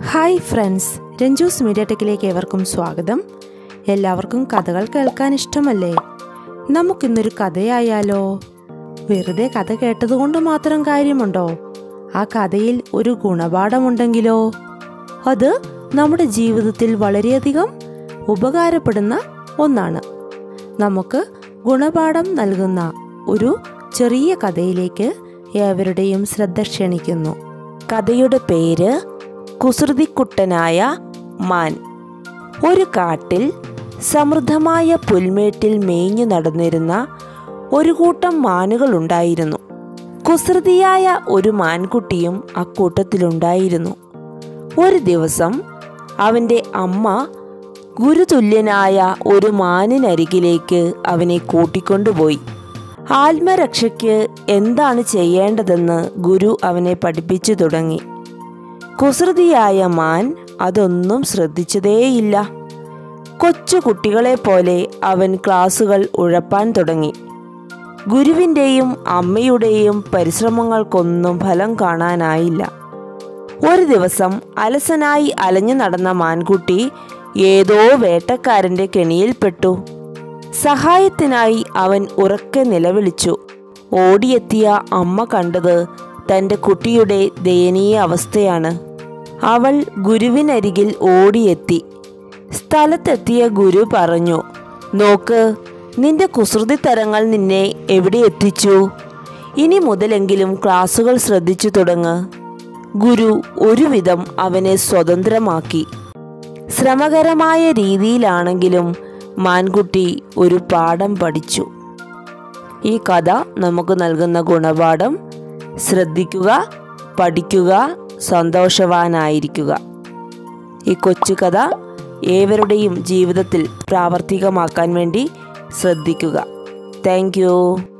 hi friends Ranjus media ടെക്കിലേക്ക് ഏവർക്കും സ്വാഗതം എല്ലാവർക്കും കഥകൾ കേൾക്കാൻ ഇഷ്ടമല്ലേ നമുക്കിന്നൊരു കഥയായാലോ വെറുതെ കഥ കേട്ടതുകൊണ്ട് മാത്രം കാര്യമുണ്ടോ ആ കഥയിൽ ഒരു ഗുണപാഠമുണ്ടെങ്കിലോ അത് നമ്മുടെ ജീവിതത്തിൽ വളരെയധികം ഉപകാരപ്പെടുന്ന ഒന്നാണ് നമുക്ക് ഗുണപാഠം നൽകുന്ന ഒരു ചെറിയ കഥയിലേക്ക് ഏവരുടെയും ശ്രദ്ധ ക്ഷണിക്കുന്നു കഥയുടെ പേര് കുസൃതിക്കുട്ടനായ മാൻ ഒരു കാട്ടിൽ സമൃദ്ധമായ പുൽമേട്ടിൽ മേഞ്ഞു നടന്നിരുന്ന ഒരു കൂട്ടം മാനുകളുണ്ടായിരുന്നു കുസൃതിയായ ഒരു മാൻകുട്ടിയും അക്കൂട്ടത്തിലുണ്ടായിരുന്നു ഒരു ദിവസം അവൻ്റെ അമ്മ ഗുരുതുല്യനായ ഒരു മാനിനരികിലേക്ക് അവനെ കൂട്ടിക്കൊണ്ടുപോയി ആത്മരക്ഷയ്ക്ക് എന്താണ് ചെയ്യേണ്ടതെന്ന് ഗുരു അവനെ പഠിപ്പിച്ചു തുടങ്ങി കുസൃതിയായ മാൻ അതൊന്നും ശ്രദ്ധിച്ചതേയില്ല കൊച്ചു കുട്ടികളെ പോലെ അവൻ ക്ലാസുകൾ ഉഴപ്പാൻ തുടങ്ങി ഗുരുവിൻ്റെയും അമ്മയുടെയും പരിശ്രമങ്ങൾക്കൊന്നും ഫലം കാണാനായില്ല ഒരു ദിവസം അലസനായി അലഞ്ഞു നടന്ന മാൻകുട്ടി ഏതോ വേട്ടക്കാരന്റെ കെണിയിൽപ്പെട്ടു സഹായത്തിനായി അവൻ ഉറക്കെ നിലവിളിച്ചു ഓടിയെത്തിയ അമ്മ കണ്ടത് തൻ്റെ കുട്ടിയുടെ ദയനീയ അവസ്ഥയാണ് അവൾ ഗുരുവിനരികിൽ ഓടിയെത്തി സ്ഥലത്തെത്തിയ ഗുരു പറഞ്ഞു നോക്ക് നിന്റെ കുസൃതിത്തരങ്ങൾ നിന്നെ എവിടെ എത്തിച്ചു ഇനി മുതലെങ്കിലും ക്ലാസുകൾ ശ്രദ്ധിച്ചു തുടങ്ങ് ഗുരു ഒരുവിധം അവനെ സ്വതന്ത്രമാക്കി ശ്രമകരമായ രീതിയിലാണെങ്കിലും മാൻകുട്ടി ഒരു പാഠം പഠിച്ചു ഈ കഥ നമുക്ക് നൽകുന്ന ഗുണപാഠം ശ്രദ്ധിക്കുക പഠിക്കുക സന്തോഷവാനായിരിക്കുക ഈ കൊച്ചു കഥ ഏവരുടെയും ജീവിതത്തിൽ പ്രാവർത്തികമാക്കാൻ വേണ്ടി ശ്രദ്ധിക്കുക താങ്ക്